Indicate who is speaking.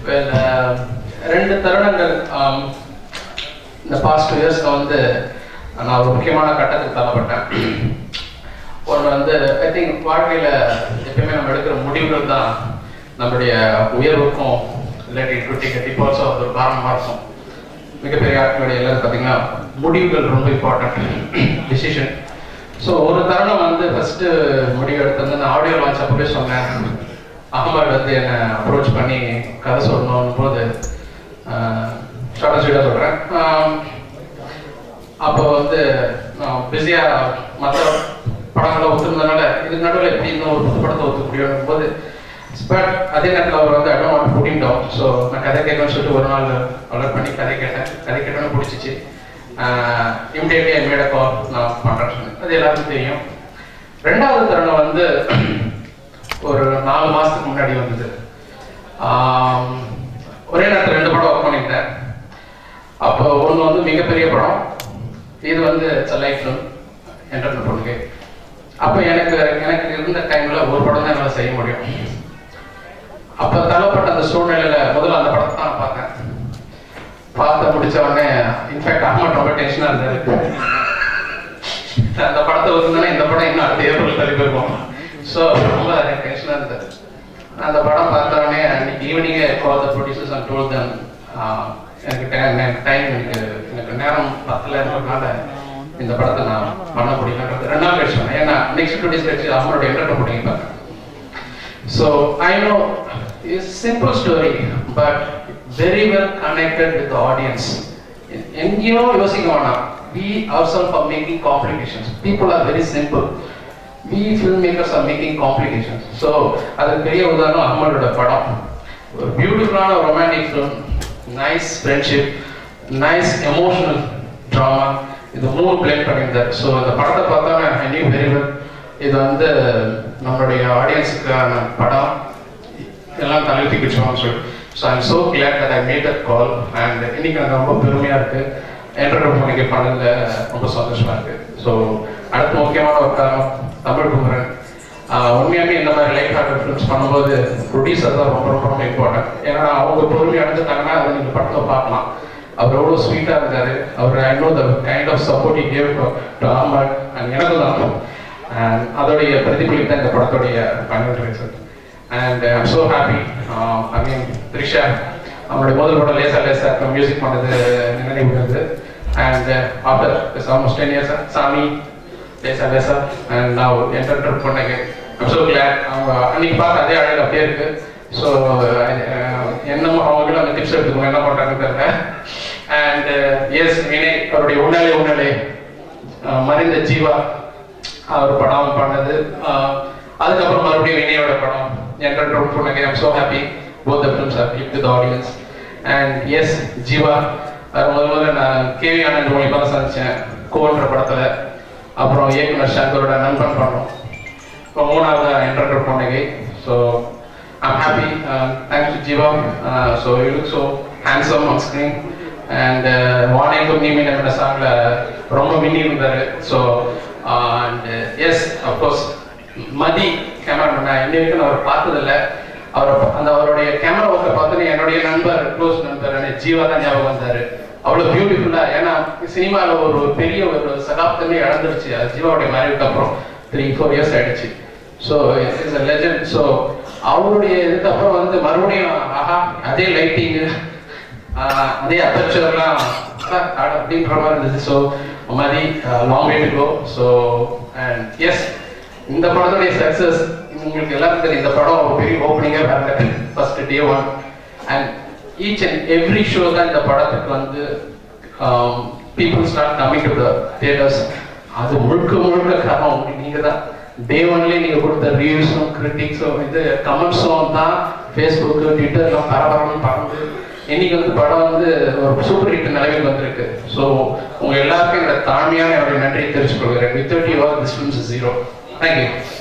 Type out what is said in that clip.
Speaker 1: Well, uh, ரெண்டு தருணங்கள் um, இந்த பாஸ்ட் டூ இயர்ஸ்க்கு வந்து நான் ஒரு முக்கியமான கட்டத்துக்கு தள்ளப்பட்டேன் ஒன்று வந்து ஐ திங்க் வாழ்க்கையில் எப்பயுமே நம்ம எடுக்கிற முடிவுகள் தான் நம்மளுடைய உயர்வுக்கும் இல்லாட்டி டுட்டிக்கு டிபால்ஸோ அது ஒரு காரணமாக இருக்கும் மிகப்பெரிய ஆட்களுடைய எல்லாரும் பார்த்தீங்கன்னா முடிவுகள் ரொம்ப இம்பார்ட்டன்ட் டிசிஷன் ஸோ ஒரு தருணம் வந்து ஃபர்ஸ்ட் முடிவு எடுத்தது நான் ஆடியோ லான்ச் அப்பவே சொன்னேன் அகமது வந்து என்னை அப்ரோச் பண்ணி கதை சொல்லணும் போது ஷார்ட் ஸ்வீட்டாக சொல்கிறேன் அப்போ வந்து பிஸியாக மற்ற படங்களை ஒத்துருந்தனால இதுக்கு நடுவில் எப்படி இன்னும் ஒரு புது படத்தை ஒத்துக்க முடியும் போது பட் அதே நேரத்தில் அவர் வந்து அடம் வாட்டு கூட்டிட்டோம் ஸோ நான் கதை கேட்கணும்னு சொல்லிட்டு ஒரு நாள் அலர்ட் பண்ணி கதை கேட்டேன் கதை கேட்டோன்னு பிடிச்சிச்சு இம்மிடியட்லி என் மேட கால் நான் பண்ணுறேன் சொன்னேன் அது எல்லாருக்கும் தெரியும் ரெண்டாவது தருணம் வந்து ஒரு நாலு மாதத்துக்கு முன்னாடி வந்தது ஆம், ஒரே நேரத்தில் ரெண்டு படம் ஒர்க் பண்ணியிருந்தேன் அப்போ ஒன்று வந்து மிகப்பெரிய படம் இது வந்து லைஃப் ஃபிலிம் என்டர்டைன் பண்ணுங்க அப்போ எனக்கு எனக்கு இருந்த டைமில் ஒரு படம் தான் என்னால் செய்ய முடியும் அப்போ தள்ளப்பட்ட அந்த சூழ்நிலையில முதல்ல அந்த படத்தை தான் பார்த்தேன் பார்த்து முடிச்ச உடனே இன்ஃபேக்ட் அஹ்மத் ரொம்ப டென்ஷனாக இருந்தாரு அந்த படத்தை ஒத்துனா இந்த படம் இன்னும் அடுத்த ஏப்ரல் தள்ளி போயிருக்கும் ஸோ ரொம்ப டென்ஷனாக இருந்தது அந்த படம் பார்த்த உடனே அன்னைக்கு ஈவினிங்கே call the producers and told தன் எனக்கு டைம் எனக்கு டைம் எனக்கு எனக்கு நேரம் பத்தலைன்றதுனால இந்த படத்தை நான் பண்ண முடியலன்றது ரெண்டு நாள் கழிச்சு சொன்னேன் ஏன்னா நெக்ஸ்ட் டூ டேஸ் கழிச்சு அவங்களோட என்டர்டைன் பண்ணி பார்த்தேன் So I know it's simple story, but very well connected with the audience. எங்கேயோ யோசிக்க வேணாம் we ourselves are making complications people are very simple we filmmakers are making complications so அதுக்கு பெரிய உதாரணம் அஹ்மதோட படம் ஒரு பியூட்டிஃபுல்லான romantic film nice friendship nice emotional drama இது மூணு பிளேன் பண்ணியிருந்தார் ஸோ இந்த படத்தை பார்த்தா ஐ நியூ வெரி வெல் இது வந்து நம்மளுடைய ஆடியன்ஸுக்கான படம் எல்லாம் தலைவி வச்சுவாங்க சொல்லி so I'm so glad that I made at call and இன்னைக்கு எனக்கு ரொம்ப பெருமையாக இருக்கு என்டர்டைன் பண்ணிக்க பண்ணதில் ரொம்ப சந்தோஷமா இருக்கு ஸோ அடுத்த முக்கியமான ஒரு காரணம் தமிழ் குமரன் ஆஹ் உண்மையாலுமே இந்த மாதிரி லைட் ஹார்ட் ஃபிலிம்ஸ் பண்ணும்போது ப்ரொடியூசர் தான் ரொம்ப ரொம்ப ரொம்ப இம்பார்ட்டன்ட் ஏன்னா அவங்க பொறுமை அடைஞ்சிட்டாங்கன்னா அதை நீங்கள் படத்தை பார்க்கலாம் அவர் எவ்வளோ ஸ்வீட்டாக இருந்தார் அவர் I know the kind of support he gave to Ahmed and எனக்கு தான் அண்ட் அதோடைய பிரதிபலிப்பு தான் இந்த படத்துடைய final result and I'm so happy I mean Trisha அவனுடைய முதல் படம் லேசா லேசா மியூசிக் பண்ணது நினைவு வருது and after it's almost ten years சாமி லேசா லேசா அண்ட் நான் என்டர்டர் பண்ணேங்க ஐம் ஸோ கிளாட் அவங்க அன்னைக்கு பார்த்து அதே அழகு அப்படியே இருக்கு ஸோ என்னமோ அவங்களும் அந்த டிப்ஸ் எடுத்துக்கணும் என்ன பண்ணுறாங்கன்னு தெரியல அண்ட் எஸ் வினய் அவருடைய உன்னாலே உன்னாலே அஹ் மறைந்த ஜீவா அவர் படம் பண்ணது அஹ் அதுக்கப்புறம் மறுபடியும் வினயோட படம் என்டர் ட்ரோன் பண்ணங்க I'm so happy both the films are click to audience and yes Jeeva அது முதல் முதல்ல நான் கேவி ஆனந்த் மூலியமாக தான் சந்திச்சேன் கோன்ற படத்துல அப்புறம் இயக்குனர் சங்கரோட நண்பன் பண்ணோம் இப்போ மூணாவது என்டர் பண்ணகை so I'm happy thanks to Jeeva so you look so handsome on screen and வானேக்கும் நீ மீன சாங்ல ரொம்ப மின்னி இருந்தாரு so and yes of course Mathi cameraman நான் இன்ன வரைக்கும் நான் அவர் பார்த்ததில்ல அவர் அந்த அவருடைய கேமரா ஒர்க்கை பார்த்து என்னுடைய நண்பர் க்ளோஸ் நண்பர் எனக்கு ஜீவா தான் ஞாபகம் வந்தாரு அவ்வளோ பியூட்டிஃபுல்லா ஏன்னா சினிமாவில் ஒரு பெரிய ஒரு சகாப்தமே இழந்துருச்சு அது ஜீவாவுடைய மறைவுக்கு அப்புறம் த்ரீ ஃபோர் இயர்ஸ் ஆயிடுச்சு so it's a legend so அவருடைய இதுக்கப்புறம் வந்து மறுபடியும் ஆஹா அதே லைட்டிங்கு அதே அப்பர்ச்சர்லாம் அப்படின்ற மாதிரி இருந்துச்சு ஸோ மாதிரி long way to go so and yes இந்த படத்துடைய சக்ஸஸ் உங்களுக்கு எல்லாருக்கும் தெரியும் இந்த படம் ஒரு பெரிய ஓப்பனிங்காக வேறு first day one and each and every show தான் இந்த படத்துக்கு வந்து people start coming to the theatres அது முழுக்க முழுக்க காரணம் உங்களுக்கு நீங்கள் தான் டே ஒன்லேயே நீங்கள் கொடுத்த ரிவ்யூஸும் கிரிட்டிக்ஸும் இது கமெண்ட்ஸும் தான் ஃபேஸ்புக்கு ட்விட்டர்லாம் பரபரன்னு பறந்து இன்னைக்கு வந்து படம் வந்து ஒரு சூப்பர் ஹிட் நிலைமைக்கு வந்திருக்கு ஸோ உங்க எல்லாருக்கும் என்னோட தாழ்மையான என்னுடைய நன்றியை தெரிவித்துக் கொள்கிறேன் with you are this films zero thank you